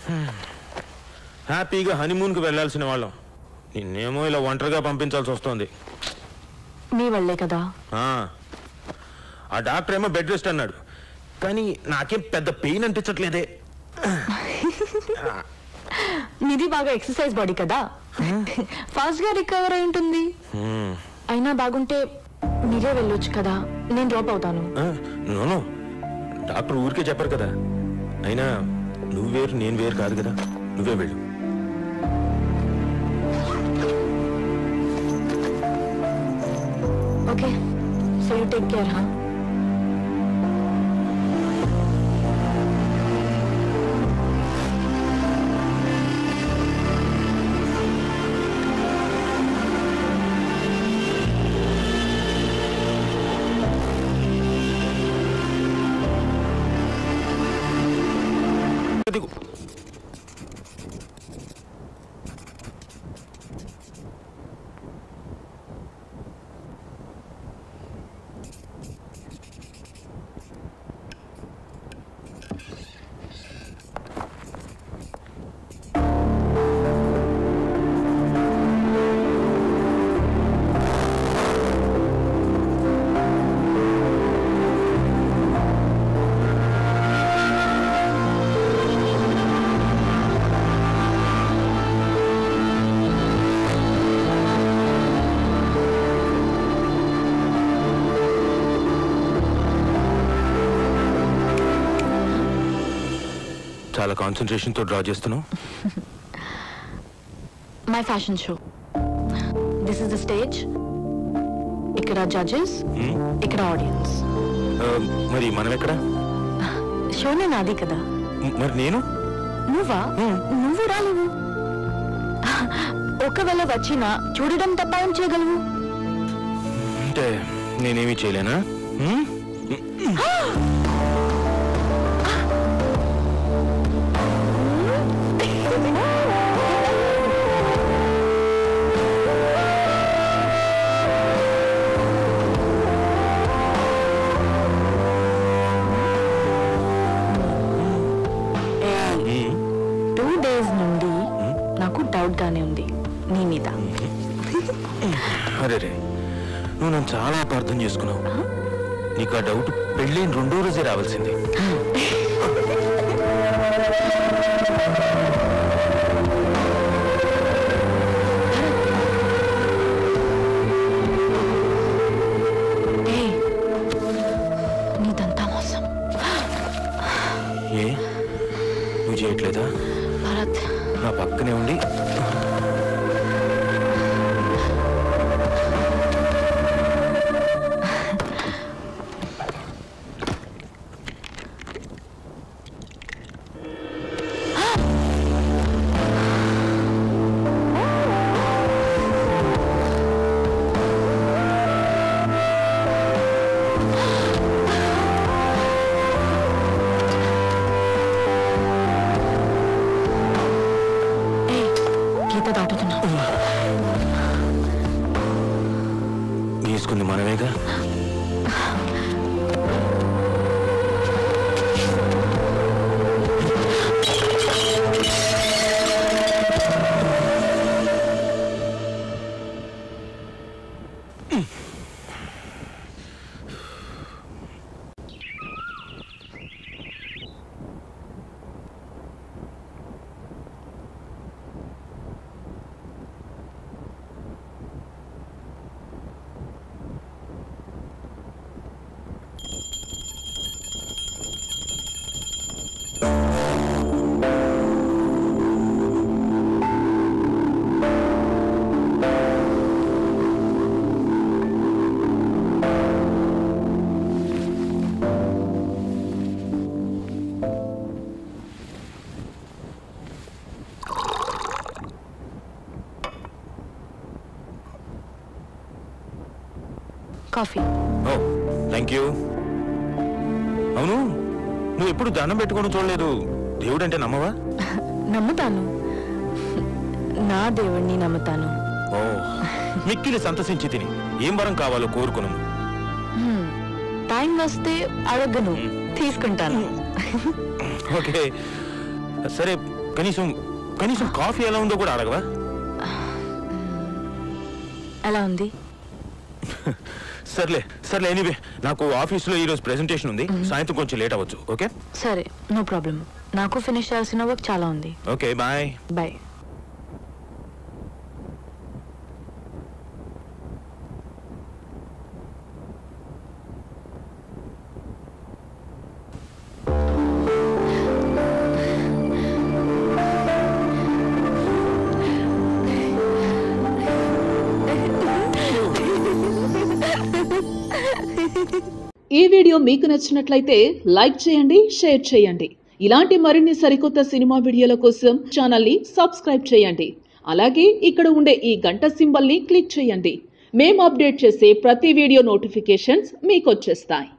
హ్యాపీగా హనీమూన్కి వెళ్ళాల్సిన వాళ్ళం నిన్నేమో ఇలా ఒంటరిగా పంపించాల్సి వస్తుంది మీ వల్లే కదా ఆ. ఆ డాక్టర్ ఏమో బెడ్ రెస్ట్ అన్నాడు కానీ నాకేం పెద్ద పెయిన్ అనిపించట్లేదే మీది బాగా ఎక్సర్సైజ్ బాడీ కదా ఫాస్ట్ గా రికవర్ అయి ఉంటుంది హ్మ్. అయినా బాగుంటే మీరే వెళ్ళొచ్చు కదా నేను డ్రాప్ అవుతాను ఆ, నోనో డాక్టర్ ఊరికే చెప్పరు కదా అయినా నువ్వు వేరు నేను వేరు కాదు కదా నువ్వే వెళ్ళు okay so you take care హా దిగు. చాలా కాన్సన్ట్రేషన్ తో డ్రా చేస్తున్నావు my fashion show this is the stage ఇక్కడ జడ్జెస్ హ్మ్? ఇక్కడ ఆడియన్స్ ఆ, మరి మనం ఎక్కడ షోనే నాది కదా మ్, మరి నేను నువ్వా Hmm. నువ్వు రాలేవు ఒకవేళ వచ్చినా చూడడం తప్ప ఏం చేయగలవు అంటే నేనేమీ చేయలేనా హ్మ్? హ్మ్? టూ డేస్ నుండి నాకు డౌట్ గానే ఉంది నీ మీద అరే రే నువ్వు నన్ను చాలా అపార్థం చేసుకున్నావు నీకు ఆ డౌట్ పెళ్ళైన రెండో రోజే రావాల్సింది ఏయ్, నీదంతా మోసం ఏ నువ్వు చేయట్లేదా భరత్ నా పక్కనే ఉండి ఏయ్, గీత దాటుతున్నావు గీసుకుంది మనమేగా కాఫీ ఓ థ్యాంక్ యూ అవును నువ్వు ఎప్పుడు దండం పెట్టుకోవడం చూడలేదు దేవుడు అంటే నమ్మవా నమ్ముతాను నా దేవుణ్ణి నమ్ముతాను ఓ మిక్కిలి సంతసించి తిని ఏం వరం కావాలో కోరుకును హ్మ్, టైం వస్తే అడగను తీసుకుంటాను ఓకే సరే కనీసం కనీసం కాఫీ ఎలా ఉందో కూడా అడగవా ఎలా ఉంది సర్లే సర్లే ఎనీవే నాకు ఆఫీస్లో ఈరోజు ప్రెజెంటేషన్ ఉంది సాయంత్రం కొంచెం లేట్ అవ్వచ్చు ఓకే సరే నో ప్రాబ్లం నాకు ఫినిష్ చేయాల్సిన వర్క్ చాలా ఉంది ఓకే బాయ్ బాయ్ ఈ వీడియో మీకు నచ్చినట్లయితే లైక్ చేయండి షేర్ చేయండి ఇలాంటి మరిన్ని సరికొత్త సినిమా వీడియోల కోసం ఛానల్ని సబ్స్క్రైబ్ చేయండి అలాగే ఇక్కడ ఉండే ఈ గంట సింబల్ని క్లిక్ చేయండి మేము అప్డేట్ చేసే ప్రతి వీడియో నోటిఫికేషన్స్ మీకు వచ్చేస్తాయి